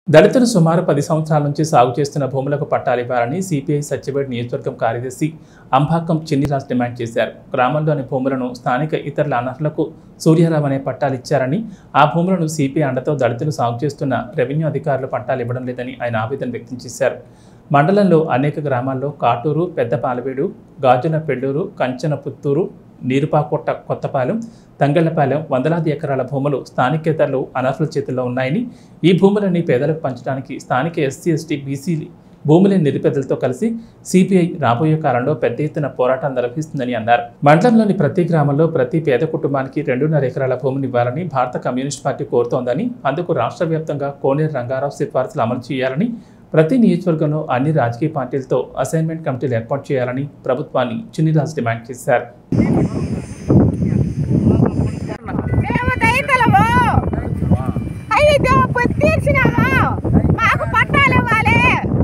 దళితులు సుమారు పది సంవత్సరాల నుంచి సాగు చేస్తున్న భూములకు పట్టాలు ఇవ్వాలని సిపిఐ సత్యవేడ్ నియోజకవర్గం కార్యదర్శి అంబాకం చిన్నిరాజ్ డిమాండ్ చేశారు గ్రామంలోని భూములను స్థానిక ఇతరుల అనర్హులకు సూర్యారావు అనే పట్టాలు ఇచ్చారని ఆ భూములను సిపిఐ అండతో దళితులు సాగు చేస్తున్న రెవెన్యూ అధికారులు పట్టాలు ఇవ్వడం లేదని ఆయన ఆవేదన వ్యక్తం చేశారు మండలంలో అనేక గ్రామాల్లో కాటూరు పెద్దపాలవేడు గాజున పెళ్ళూరు కంచన పుత్తూరు నీరుపాకొట్ట కొత్తపాలెం తంగళ్లపాలెం వందలాది ఎకరాల భూములు స్థానికేతరులు అనర్హుల చేతుల్లో ఉన్నాయని ఈ భూములన్నీ పేదలకు పంచడానికి స్థానిక ఎస్సీ ఎస్టీ బీసీ భూముల నిరుపేదలతో కలిసి సిపిఐ రాబోయే కాలంలో పెద్ద ఎత్తున పోరాటాలు నిర్వహిస్తుందని అన్నారు మండలంలోని ప్రతి గ్రామంలో ప్రతి పేద కుటుంబానికి రెండున్నర ఎకరాల భూమిని ఇవ్వాలని భారత కమ్యూనిస్ట్ పార్టీ కోరుతోందని అందుకు రాష్ట్ర వ్యాప్తంగా కోనేరు రంగారావు సిఫార్సులు అమలు చేయాలని ప్రతి నియోజకవర్గంలో అన్ని రాజకీయ పార్టీలతో అసైన్మెంట్ కమిటీలు ఏర్పాటు చేయాలని ప్రభుత్వాన్ని చిన్నిరాజ్ డిమాండ్ చేశారు మేము దళితులము అయితే పొద్దు తీర్చినాము మాకు పట్టాలు ఇవ్వాలి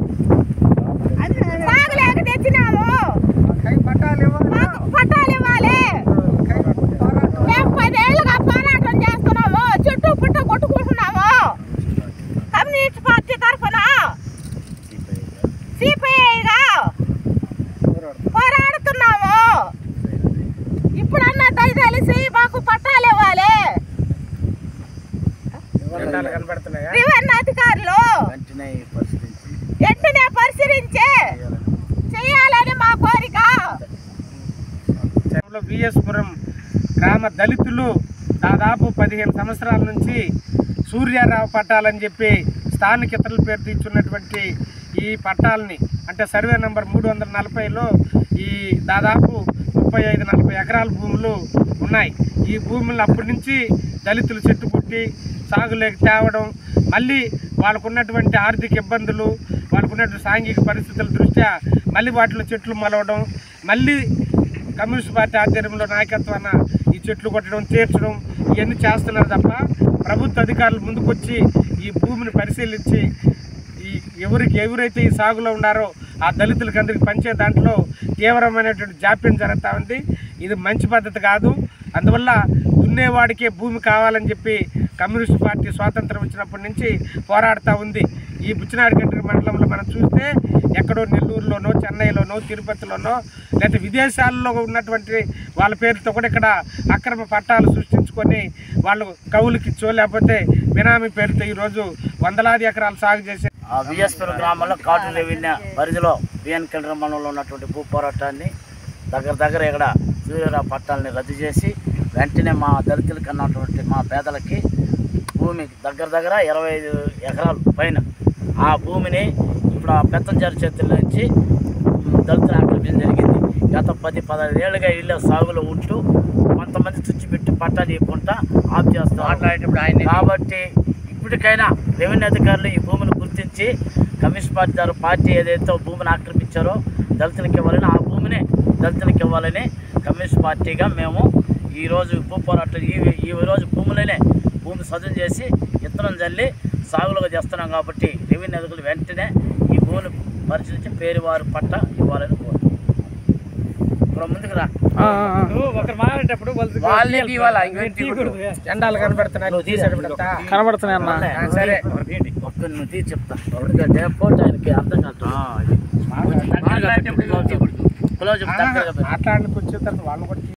సాగులేక తెచ్చినాము మాకు పట్టాలు ఇవ్వాలి మేము పదేళ్ళుగా పోరాటం చేస్తున్నాము చుట్టూ పుట్ట కొట్టుకుంటున్నాము కమ్యూనిస్ట్ పార్టీ తరఫున సిపిఐగా పోరాడుతున్నాము ఇప్పుడన్నా దయచేసి మాకు పట్టాలు ఇవ్వాలి జెండాలు కనబడుతున్నాయా రెవెన్యూ అధికారులు వెంటనే పరిశీలించి వెంటనే పరిశీలించి చేయాలని మా కోరిక విఎస్పురం గ్రామ దళితులు దాదాపు పదిహేను సంవత్సరాల నుంచి సూర్యారావు పట్టాలని చెప్పి స్థానిక ఇతరుల పేరు తీర్చున్నటువంటి ఈ పట్టాలని అంటే సర్వే నెంబర్ మూడు వందల నలభైలో ఈ దాదాపు ముప్పై ఐదు నలభై ఎకరాల భూములు ఉన్నాయి ఈ భూములను అప్పటి నుంచి దళితులు చెట్టుకుట్టి సాగులోకి తేవడం మళ్ళీ వాళ్ళకున్నటువంటి ఆర్థిక ఇబ్బందులు వాళ్ళకున్నటువంటి సాంఘిక పరిస్థితుల దృష్ట్యా మళ్ళీ వాటిలో చెట్లు మొలవడం మళ్ళీ కమ్యూనిస్ట్ పార్టీ ఆధ్వర్యంలో నాయకత్వాన ఈ చెట్లు కొట్టడం తీర్చడం ఇవన్నీ చేస్తున్నారు తప్ప ప్రభుత్వ అధికారులు ముందుకొచ్చి ఈ భూమిని పరిశీలించి ఈ ఎవరికి ఎవరైతే ఈ సాగులో ఉన్నారో ఆ దళితులకి అందరికి పంచే దాంట్లో తీవ్రమైనటువంటి జాప్యం జరుగుతూ ఉంది ఇది మంచి పద్ధతి కాదు అందువల్ల దున్నేవాడికే భూమి కావాలని చెప్పి కమ్యూనిస్ట్ పార్టీ స్వాతంత్రం వచ్చినప్పటి నుంచి పోరాడుతూ ఉంది ఈ బుచ్చినాడిగడ్డ మండలంలో మనం చూస్తే ఎక్కడో నెల్లూరులోనో చెన్నైలోనో తిరుపతిలోనో లేదా విదేశాల్లో ఉన్నటువంటి వాళ్ళ పేరుతో కూడా ఇక్కడ అక్రమ పట్టాలు సృష్టించుకొని వాళ్ళు కవులకి ఇచ్చో లేకపోతే బినామీ పేరుతో ఈరోజు వందలాది ఎకరాలు సాగు చేసే ఆ విఎస్పురం గ్రామంలో కాటన్ రెవెన్యూ పరిధిలో బిఎన్ కిండ్ర మండలంలో ఉన్నటువంటి భూ పోరాటాన్ని దగ్గర దగ్గర ఇక్కడ సూర్యరావు పట్టాలని రద్దు చేసి వెంటనే మా దళితులకి అన్నటువంటి మా పేదలకి భూమి దగ్గర దగ్గర ఇరవై ఐదు ఎకరాల పైన ఆ భూమిని ఇప్పుడు ఆ పెత్తంచారి చేతుల నుంచి దళితులు ఆక్రమించడం జరిగింది గత పది పదహైదు ఏళ్ళుగా ఇళ్ళ సాగులో ఉంటూ కొంతమంది చుచ్చిపెట్టి పట్టాలు ఇవ్వకుండా ఆఫ్ చేస్తారు కాబట్టి ఇప్పటికైనా రెవెన్యూ అధికారులు ఈ భూమిని గుర్తించి కమ్యూనిస్ట్ పార్టీ వారు పార్టీ ఏదైతే భూమిని ఆక్రమించారో దళితులకు ఇవ్వాలని ఆ భూమిని దళితులకు ఇవ్వాలని కమ్యూనిస్ట్ పార్టీగా మేము ఈరోజు భూ పోరాటం ఈ ఈ రోజు భూములనే భూమి సదును చేసి ఇత్తనం జల్లి సాగులుగా చేస్తున్నాం కాబట్టి రెవెన్యూ అధికారులు వెంటనే ఈ భూమిని పరిశీలించి పేరువారి పట్ట ఇవ్వాలని కోరుతున్నాం ఇప్పుడు ముందుకు రా ఒకరు మారేటప్పుడు వాళ్ళకి ఇవ్వాలా? జెండాలు కనబడుతున్నాయి నువ్వు తీసేటప్పుడు కనబడుతున్నాయి అన్న సరే ఒక్క నువ్వు తీసి చెప్తా ఎందుకంటే ఫోటో ఆయనకి అర్థం కాదు క్లోజ్ దగ్గరగా పెట్టు. మాట్లాడిన వచ్చే తర్వాత వాళ్ళు కూడా